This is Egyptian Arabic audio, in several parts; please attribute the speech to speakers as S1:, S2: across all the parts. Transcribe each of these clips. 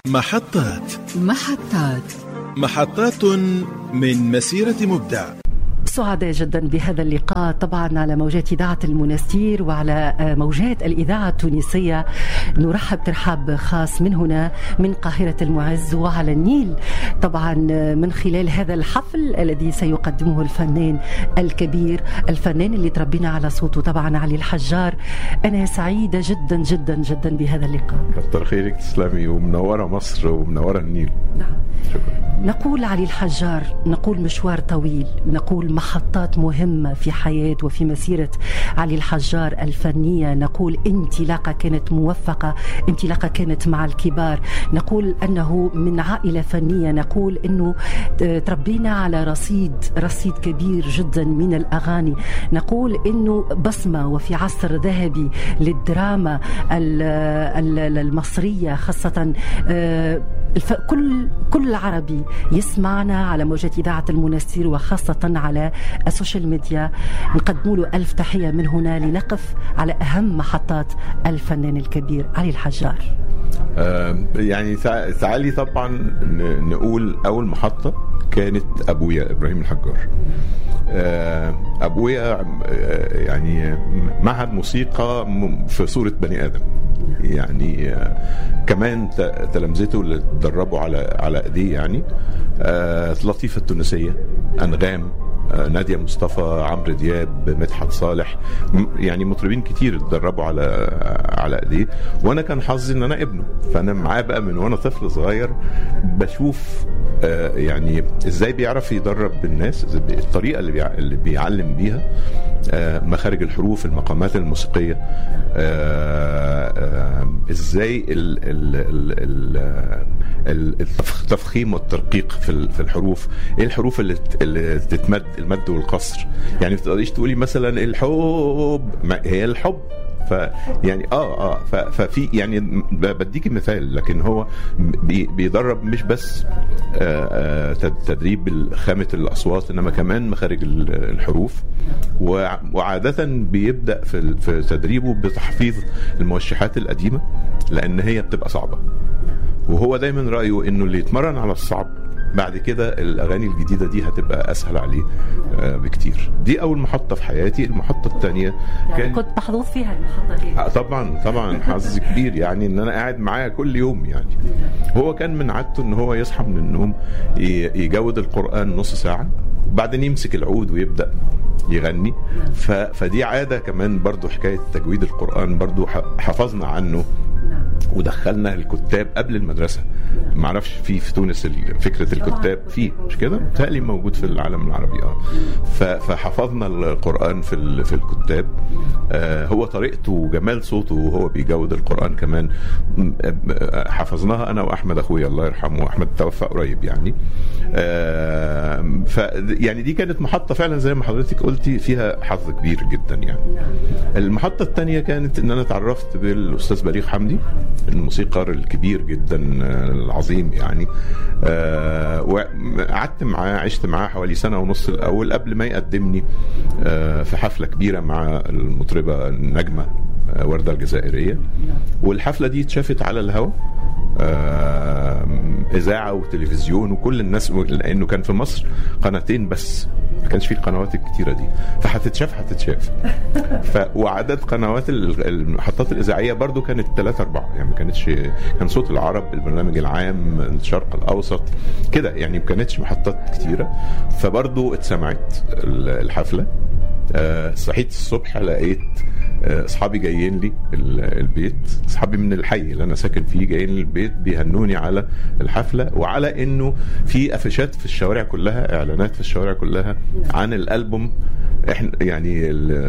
S1: محطات
S2: محطات
S1: محطات من مسيرة مبدع
S2: سعداء جدا بهذا اللقاء طبعا على موجات إذاعة المنستير وعلى موجات الإذاعة التونسية نرحب ترحاب خاص من هنا من قاهرة المعز وعلى النيل طبعا من خلال هذا الحفل الذي سيقدمه الفنان الكبير الفنان اللي تربينا على صوته طبعا علي الحجار أنا سعيدة جدا جدا جدا بهذا اللقاء
S3: كتر خيرك تسلمي ومنورة مصر ومنورة النيل
S2: نعم نقول علي الحجار نقول مشوار طويل نقول محطات مهمة في حياة وفي مسيرة علي الحجار الفنية نقول انطلاقة كانت موفقة انطلاقة كانت مع الكبار نقول أنه من عائلة فنية نقول أنه تربينا على رصيد رصيد كبير جدا من الأغاني نقول أنه بصمة وفي عصر ذهبي للدراما المصرية خاصة كل كل عربي يسمعنا على موجات إذاعة المنستير وخاصة على السوشيال ميديا نقدم له ألف تحية من هنا لنقف على أهم محطات الفنان الكبير علي الحجار
S3: آه يعني تعالي طبعا نقول أول محطة كانت أبويا إبراهيم الحجار آه أبويا يعني معهد موسيقى في صورة بني آدم يعني كمان تلامذته اللي اتدربوا على على ايديه يعني لطيفه التونسيه انغام ناديه مصطفى عمرو دياب مدحت صالح يعني مطربين كتير اتدربوا على على ايديه وانا كان حظي ان انا ابنه فانا معاه بقى من وانا طفل صغير بشوف يعني ازاي بيعرف يدرب الناس الطريقه اللي اللي بيعلم بيها مخارج الحروف المقامات الموسيقيه ازاي التفخيم والترقيق في في الحروف ايه الحروف اللي اللي تتمد المد والقصر يعني ما تقدريش تقولي مثلا الحب هي الحب ف يعني اه اه ففي يعني بديكي مثال لكن هو بي بيدرب مش بس آه آه تدريب خامه الاصوات انما كمان مخارج الحروف وعاده بيبدا في في تدريبه بتحفيظ الموشحات القديمه لان هي بتبقى صعبه وهو دايما رايه انه اللي يتمرن على الصعب بعد كده الاغاني الجديده دي هتبقى اسهل عليه بكتير دي اول محطه في حياتي المحطه الثانيه
S2: يعني كان كنت محظوظ فيها المحطه دي
S3: طبعا طبعا حظ كبير يعني ان انا قاعد معاه كل يوم يعني هو كان من عادته ان هو يصحى من النوم يجود القران نص ساعه بعدين يمسك العود ويبدا يغني فدي عاده كمان برضو حكايه تجويد القران برضو حفظنا عنه ودخلنا الكتاب قبل المدرسه ما اعرفش في في تونس فكره الكتاب في مش كده متهيألي موجود في العالم العربي اه فحفظنا القران في في الكتاب آه هو طريقته وجمال صوته وهو بيجود القران كمان حفظناها انا واحمد اخويا الله يرحمه احمد توفى قريب يعني آه ف يعني دي كانت محطه فعلا زي ما حضرتك قلتي فيها حظ كبير جدا يعني المحطه الثانيه كانت ان انا اتعرفت بالاستاذ بليغ حمدي الموسيقار الكبير جدا العظيم يعني آه وقعدت معاه عشت معاه حوالي سنه ونص الاول قبل ما يقدمني آه في حفله كبيره مع المطربه النجمه آه ورده الجزائريه والحفله دي اتشافت على الهواء آه اذاعه وتلفزيون وكل الناس لانه كان في مصر قناتين بس ما كانش فيه القنوات الكتيره دي فهتتشاف هتتشاف ف وعدد قنوات المحطات الاذاعيه برضو كانت ثلاثة أربعة يعني ما كانتش كان صوت العرب البرنامج العام الشرق الاوسط كده يعني ما كانتش محطات كتيره فبرضو اتسمعت الحفله أه صحيت الصبح لقيت اصحابي جايين لي البيت اصحابي من الحي اللي انا ساكن فيه جايين لي البيت بيهنوني على الحفله وعلى انه في افيشات في الشوارع كلها اعلانات في الشوارع كلها عن الالبوم احنا يعني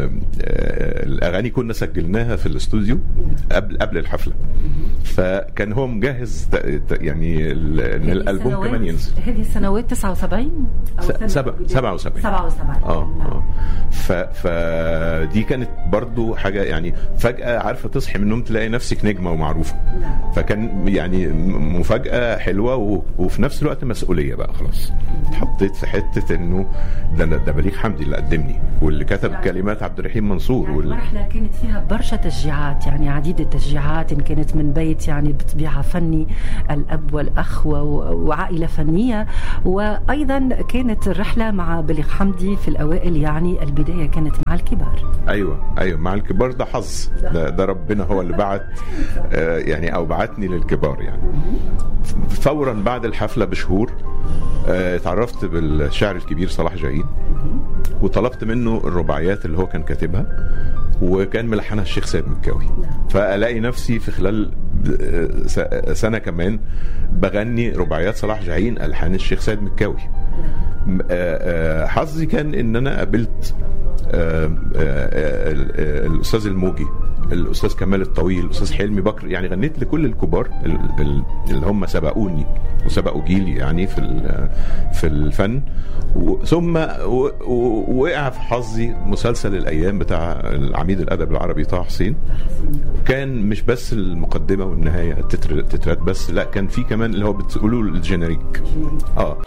S3: الاغاني كنا سجلناها في الاستوديو قبل قبل الحفله فكان هو مجهز يعني ان الالبوم كمان ينزل
S2: هذه السنوات 79
S3: او 77
S2: 77
S3: اه اه فدي كانت برضو حاجه يعني فجاه عارفه تصحي من النوم تلاقي نفسك نجمه ومعروفه فكان يعني مفاجاه حلوه وفي نفس الوقت مسؤوليه بقى خلاص اتحطيت في حته انه ده ده بليغ حمدي اللي قدمني واللي كتب يعني كلمات عبد الرحيم منصور
S2: يعني المرحله كانت فيها برشا تشجيعات يعني عديد التشجيعات ان كانت من بين البيت يعني بطبيعة فني الأب والأخ وعائلة فنية وأيضا كانت الرحلة مع بليغ حمدي في الأوائل يعني البداية كانت مع الكبار
S3: ايوه ايوه مع الكبار ده حظ ده, ده ربنا هو اللي بعت آه يعني او بعتني للكبار يعني فورا بعد الحفله بشهور آه، اتعرفت بالشاعر الكبير صلاح جاهين وطلبت منه الرباعيات اللي هو كان كاتبها وكان ملحنها الشيخ سيد مكاوي فالاقي نفسي في خلال آه، س- سنه كمان بغني رباعيات صلاح جاهين الحان الشيخ سيد مكاوي م- آه، آه، حظي كان ان انا قابلت آه، آه، آه، ال- آه، الاستاذ الموجي الاستاذ كمال الطويل الاستاذ حلمي بكر يعني غنيت لكل الكبار ال- ال- اللي هم سبقوني وسبقوا جيلي يعني في ال- في الفن و- ثم و- و- وقع في حظي مسلسل الايام بتاع العميد الادب العربي طه حسين كان مش بس المقدمه والنهايه التتر- التترات بس لا كان في كمان اللي هو بتقولوا الجينيريك اه